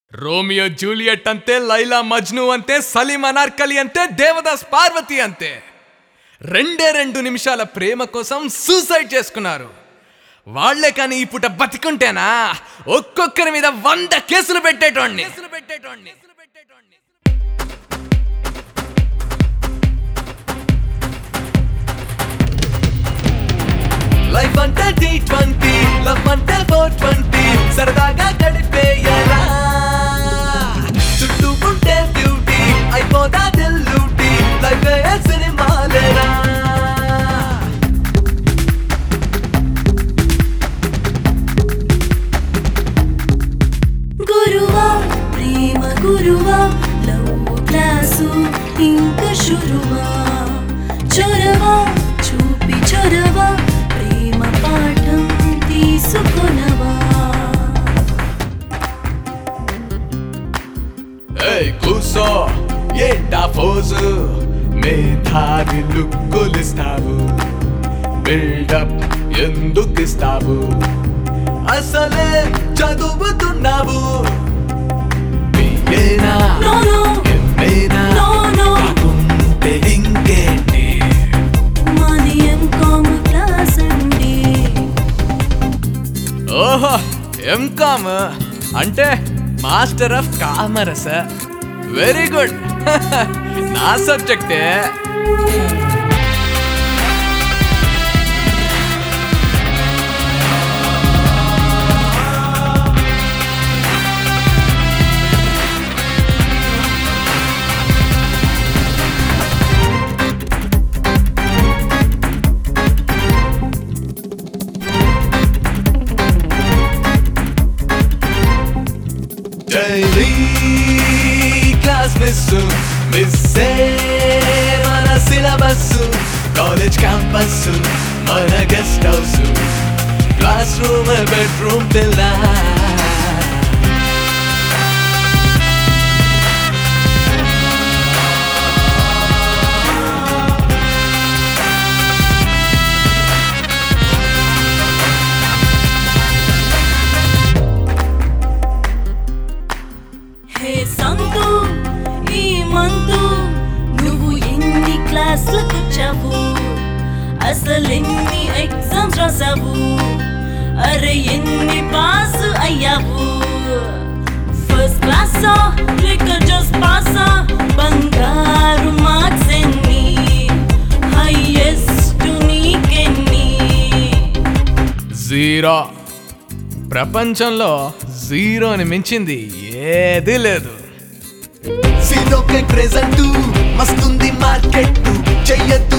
Romeo Juliet ಅಂತೆ ಲೈಲಾ ಮಜ್ನು అంతే సలీం అనార్కలి అంతే దేవదాస్ పార్వతి అంతే రెండే రెండు నిమిషాల ప్రేమ కోసం సూసైడ్ చేసుకున్నారు వాళ్లే కానీ ఈ పూట బతికుంటేనా ఒక్కొక్కరి మీద వంద కేసులు పెట్టేటోడిని కేసులు పెట్టేటోడిని లైఫ్ అంటే టీ ట్వంటీ లవ్ అంటే ఫోర్ ట్వంటీ సరదాగా గడిపేయరా చుట్టూ ఉంటే బ్యూటీ అయిపోదా దిల్లుటీ లైఫ్ సినిమాలేరా గురువా ప్రేమ గురువా లవ్ క్లాసు ఇంక శురువా చొరవా చూపి చొరవా ప్రేమ పాఠం తీసుకొనవా ఏయ్ కూసో ఏంటా ఫోజు మేధావి లుక్కులిస్తావు బిల్డప్ ఎందుకు ఇస్తావు అసలే చదువుతున్నావు బిఏనా నో నో ఎంఏనా నో నో కాకుంటే ఇంకేంటి మాది ఎంకామ్ క్లాస్ అండి ఓహో ఎంకామ్ అంటే master of commerce very good నా సబ్జెక్టే డైలీ క్లాస్ మిస్ మిస్ మన సిలబస్ కాలేజ్ క్యాంపస్ మన guest house class room bedroom పిల్లా హే సంతు ఈ మంతు నువ్వు ఎన్ని క్లాస్లకు వచ్చావు అసలెన్ని ఎగ్జామ్స్ రాసావు అరే ఎన్ని పాస్ అయ్యావు ఫస్ట్ క్లాసా లేక జస్ట్ పాసా బంగారు మార్క్స్ ఎన్ని హైయెస్ట్ నీకెన్ని జీరో ప్రపంచంలో జీరోని మించింది ఏదీ లేదు సీరోకే ప్రెజెంట్ మస్తుంది మార్కెట్ చెయ్యొద్దు